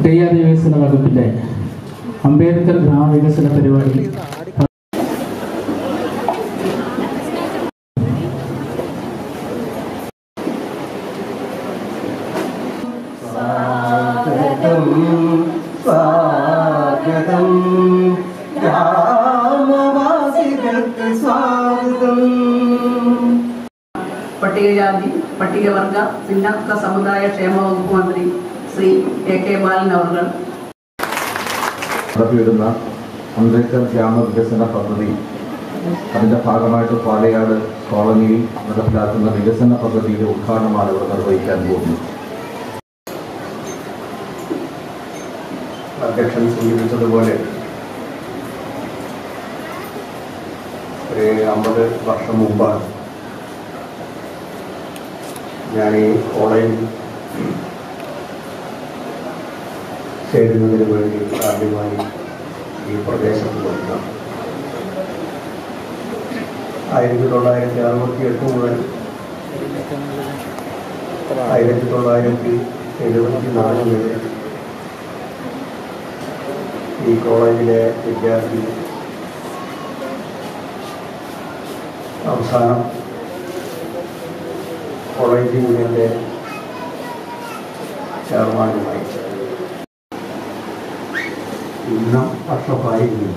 പട്ടിക വികസന വകുപ്പിന്റെ അംബേദ്കർ ഗ്രാമവികസന പരിപാടി സ്വാഗതം സ്വാഗതം ഗ്രാമവാസികൾക്ക് സ്വാഗതം പട്ടികജാതി പട്ടികവർഗ പിന്നാക്ക സമുദായ ക്ഷേമ വകുപ്പ് മന്ത്രി ശ്രീ എ കെ ബാലൻ അവർ നടത്തിവരുന്ന അംബേദ്കർ ഗ്രാമവികസന പദ്ധതി അതിൻ്റെ ഭാഗമായിട്ട് പാലയാട് കോളനിയിൽ നടപ്പിലാക്കുന്ന വികസന പദ്ധതിയുടെ ഉദ്ഘാടനമാണ് ഇവിടെ നിർവഹിക്കാൻ പോകുന്നത് അധ്യക്ഷൻ സൂചിപ്പിച്ചതുപോലെ ഒരു അമ്പത് വർഷം മുമ്പാണ് ഞാൻ ഈ കോളേജിൽ ചേരുന്നതിന് വേണ്ടി ആദ്യമായി ഈ പ്രദേശത്ത് വന്ന ആയിരത്തി തൊള്ളായിരത്തി അറുപത്തി എട്ട് മുതൽ ആയിരത്തി തൊള്ളായിരത്തി എഴുപത്തി നാല് വരെ ഈ കോളേജിലെ വിദ്യാർത്ഥി അവസാനം കോളേജ് യൂണിയൻ്റെ ചെയർമാനുമായി ഇന്നും വർഷമായിരുന്നു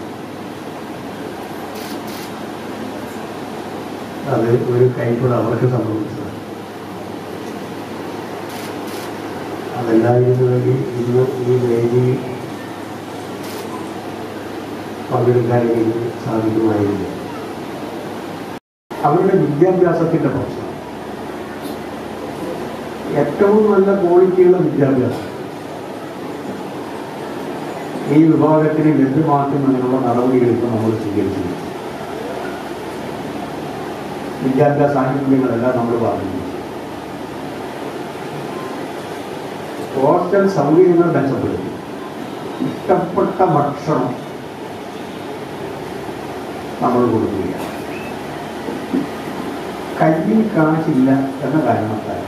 അത് ഒരു കൈക്കൂടെ അവർക്ക് സംഭവിച്ചത് അതല്ലായിരുന്നുവെങ്കിൽ ഇന്ന് ഈ വേദിയിൽ പങ്കെടുക്കാൻ എനിക്ക് സാധിക്കുമായിരുന്നു അവരുടെ വിദ്യാഭ്യാസത്തിൻ്റെ പ്രശ്നം ഏറ്റവും നല്ല ക്വാളിറ്റിയുള്ള വിദ്യാഭ്യാസം ഈ വിഭാഗത്തിന് ലഭ്യമാക്കുന്നതിനുള്ള നടപടികൾ ഇപ്പോൾ നമ്മൾ സ്വീകരിച്ചിട്ടുണ്ട് വിദ്യാഭ്യാസ ആനുകൂല്യങ്ങളെല്ലാം നമ്മൾ പറഞ്ഞു ഹോസ്റ്റൽ സൗകര്യങ്ങൾ മെച്ചപ്പെടുത്തി ഇഷ്ടപ്പെട്ട ഭക്ഷണം നമ്മൾ കൊടുക്കുകയാണ് കയ്യിൽ കാശില്ല എന്ന കാരണത്താൽ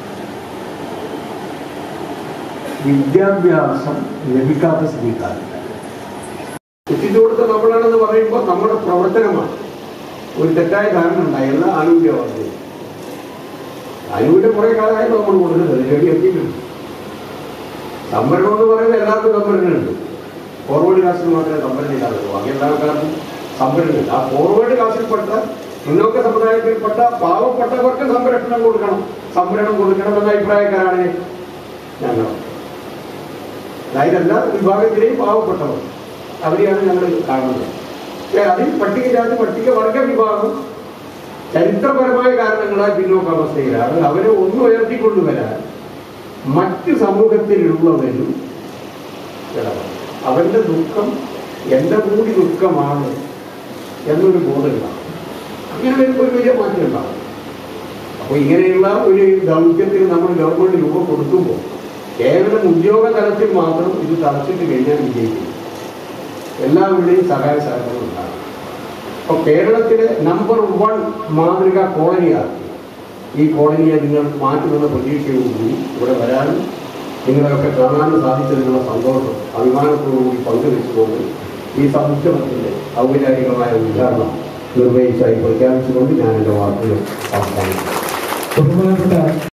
വിദ്യാഭ്യാസം ലഭിക്കാത്ത സ്ഥിതിക്കാരില്ല എത്തിച്ചു കൊടുത്ത നമ്മളാണെന്ന് പറയുമ്പോൾ നമ്മുടെ പ്രവർത്തനമാണ് ഒരു തെറ്റായ ധാരണ ഉണ്ടായി എല്ലാ ആനുകൂല്യമാണ് ആനുകൂല്യം കുറെ കാലമായി നമ്മൾ കൊടുക്കുന്നത് ശരി എത്തിയിട്ടുണ്ട് സംവരണം എന്ന് പറയുന്നത് എല്ലാവർക്കും സംവരണമുണ്ട് ഫോർവേഡ് കാസ്റ്റിന് മാത്രമേ സംവരണം ഇല്ലാതുള്ളൂ ബാക്കി എല്ലാ ആൾക്കാർക്കും സംവരണമില്ല ആ ഫോർവേഡ് കാസ്റ്റിൽപ്പെട്ട മുന്നോക്ക സമുദായത്തിൽപ്പെട്ട പാവപ്പെട്ടവർക്ക് സംരക്ഷണം കൊടുക്കണം സംവരണം കൊടുക്കണം എന്ന അഭിപ്രായക്കാരാണ് ഞങ്ങൾ അതായത് എല്ലാ വിഭാഗത്തിലെയും പാവപ്പെട്ടവർ അവരെയാണ് ഞങ്ങൾ കാണുന്നത് പക്ഷേ അതിൽ പട്ടികജാതി പട്ടികവർഗ വിഭാഗം ചരിത്രപരമായ കാരണങ്ങളാൽ പിന്നോക്കാവസ്ഥയിലാണ് അവരെ ഒന്ന് ഉയർത്തിക്കൊണ്ടുവരാൻ മറ്റ് സമൂഹത്തിലുള്ളവരും ഇടപെടണം അവന്റെ ദുഃഖം എൻ്റെ കൂടി ദുഃഖമാണ് എന്നൊരു ബോധമുണ്ടാകും അങ്ങനെ വരുമ്പോൾ ഒരു വലിയ മാറ്റം ഉണ്ടാകും അപ്പോൾ ഇങ്ങനെയുള്ള ഒരു ദൗത്യത്തിന് നമ്മൾ ഗവൺമെന്റ് രൂപ കൊടുക്കുമ്പോൾ കേവലം ഉദ്യോഗ തലത്തിൽ മാത്രം ഇത് തളച്ചിട്ട് കഴിഞ്ഞാൽ വിജയിക്കും എല്ലാവരുടെയും സഹായ സഹകരണം ഉണ്ടാകും അപ്പോൾ കേരളത്തിലെ നമ്പർ വൺ മാതൃക കോളനിയാക്കി ഈ കോളനിയെ നിങ്ങൾ മാറ്റുമെന്ന പ്രതീക്ഷയോടുകൂടി ഇവിടെ വരാനും നിങ്ങളെയൊക്കെ കാണാനും സാധിച്ചതിനുള്ള സന്തോഷം അഭിമാനത്തോടുകൂടി പങ്കുവെച്ചുകൊണ്ട് ഈ സമുച്ചയത്തിൻ്റെ ഔപചാരികമായ ഉദ്ഘാടനം നിർവഹിച്ചായി പ്രഖ്യാപിച്ചുകൊണ്ട് ഞാൻ എൻ്റെ വാക്കുകൾ അവസാനിക്കുന്നു ബഹുമാനപ്പെട്ട